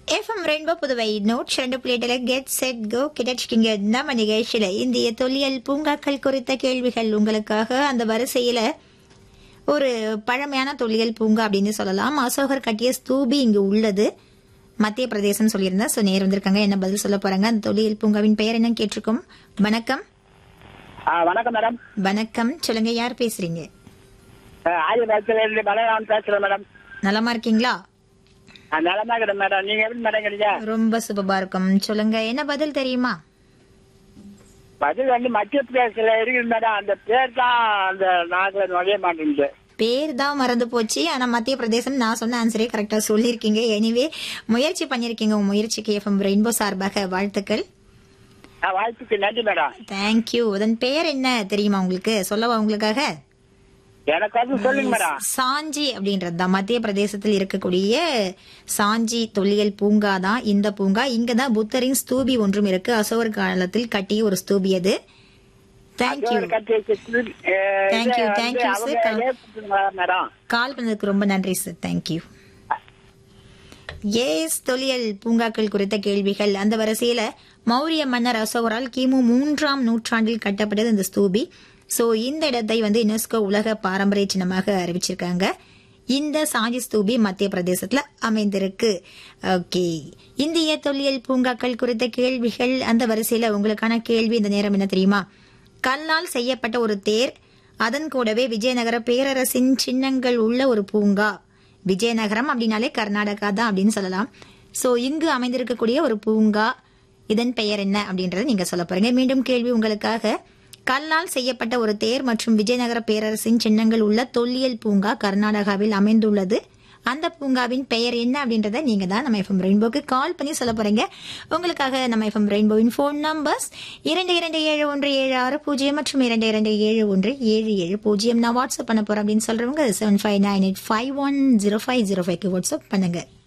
FM rainbow Puduvai note ரெண்டு பிளேட்டில் get set go கிடைச்சிக்கிங்க நம்ம நிகழ்ச்சியில இந்திய தொல்லியல் பூங்காக்கள் குறித்த கேள்விகள் உங்களுக்காக அந்த வரிசையில ஒரு பழமையான தொல்லியல் பூங்கா அப்படின்னு சொல்லலாம் அசோகர் கட்டிய ஸ்தூபி இங்கு உள்ளது மத்திய பிரதேசம் சொல்லியிருந்தேன் ஸோ நேர் வந்திருக்காங்க என்ன பதில் சொல்ல போறாங்க அந்த தொல்லியல் பூங்காவின் பெயர் என்னன்னு கேட்டிருக்கோம் வணக்கம் ஆ வணக்கம் மேடம் வணக்கம் சொல்லுங்க யார் பேசுறீங்க ஆயுர்வேதத்திலிருந்து பலராம் பேசுறேன் மேடம் நலமா இருக்கீங்களா ஆ, நலமா இருக்கிறேன் மேடம் நீங்க எப்படி மேடம் கிடைச்சா ரொம்ப சுபமா இருக்கும் சொல்லுங்க என்ன பதில் தெரியுமா பதில் வந்து மத்திய பிரதேசத்துல இருக்குது மேடம் அந்த பேர் தான் அந்த நாட்டில் நுழைய மாட்டேங்குது பேர் தான் மறந்து போச்சு ஆனா மத்திய பிரதேசம் நான் சொன்ன ஆன்சரே கரெக்டா சொல்லியிருக்கீங்க எனிவே முயற்சி பண்ணிருக்கீங்க உங்க முயற்சிக்கு எஃப்எம் ரெயின்போ சார்பாக வாழ்த்துக்கள் ஆ, வாய்ப்புக்கு நன்றி மேடம் தேங்க்யூ அதன் பெயர் என்ன தெரியுமா உங்களுக்கு சொல்லவா உங்களுக்காக எனக்கு வந்து சொல்லுங்க மேடம் சாஞ்சி அப்படின்றது தான் மத்திய பிரதேசத்தில் இருக்கக்கூடிய சாஞ்சி தொல்லியல் பூங்கா தான் இந்த பூங்கா இங்க தான் புத்தரின் ஸ்தூபி ஒன்றும் இருக்கு அசோகர் காலத்தில் கட்டிய ஒரு ஸ்தூபி அது தேங்க்யூ ஒரு கட்டி வச்சு, ஏ, Thank you, இது thank வந்து you, அவங்க sir. ஏத்துக்குங்களா, மேடம் கால் பண்ணதுக்கு ரொம்ப நன்றி சார் தேங்க்யூ ஏஸ் தொல்லியல் பூங்காக்கள் குறித்த கேள்விகள் அந்த வரிசையில மௌரிய மன்னர் அசோகரால் கிமு மூன்றாம் நூற்றாண்டில் கட்டப்பட்டது இந்த ஸ்தூபி சோ இந்த இடத்தை வந்து யுனெஸ்கோ உலக பாரம்பரிய சின்னமாக அறிவிச்சிருக்காங்க இந்த சாஞ்சி ஸ்தூபி மத்திய பிரதேசத்துல அமைந்திருக்கு ஓகே இந்திய தொல்லியல் பூங்காக்கள் குறித்த கேள்விகள் அந்த வரிசையில உங்களுக்கான கேள்வி இந்த நேரம் என்ன தெரியுமா கல்லால் செய்யப்பட்ட ஒரு தேர் அதன் கூடவே விஜயநகர பேரரசின் சின்னங்கள் உள்ள ஒரு பூங்கா விஜயநகரம் அப்படின்னாலே கர்நாடகா தான் அப்படின்னு சொல்லலாம் சோ இங்கு அமைந்திருக்கக்கூடிய ஒரு பூங்கா இதன் பெயர் என்ன அப்படின்றத நீங்க சொல்ல போறீங்க மீண்டும் கேள்வி உங்களுக்காக கல்லால் செய்யப்பட்ட ஒரு தேர் மற்றும் விஜயநகர பேரரசின் சின்னங்கள் உள்ள தொல்லியல் பூங்கா கர்நாடகாவில் அமைந்துள்ளது அந்த பூங்காவின் பெயர் என்ன அப்படின்றத நீங்க தான் நம்ம எஃப்எம் ரெயின்போக்கு கால் பண்ணி சொல்ல போறீங்க உங்களுக்காக நம்ம எஃப்எம் ரெயின்போவின் ஃபோன் நம்பர்ஸ் இரண்டு இரண்டு ஏழு ஒன்று ஏழு ஆறு பூஜ்ஜியம் மற்றும் இரண்டு இரண்டு ஏழு ஒன்று ஏழு ஏழு பூஜ்ஜியம் நான் வாட்ஸ்அப் பண்ண போறேன் அப்படின்னு சொல்றவங்க seven five nine eight five one zero five zero ஃபைவ்க்கு வாட்ஸ்அப் பண்ணுங்க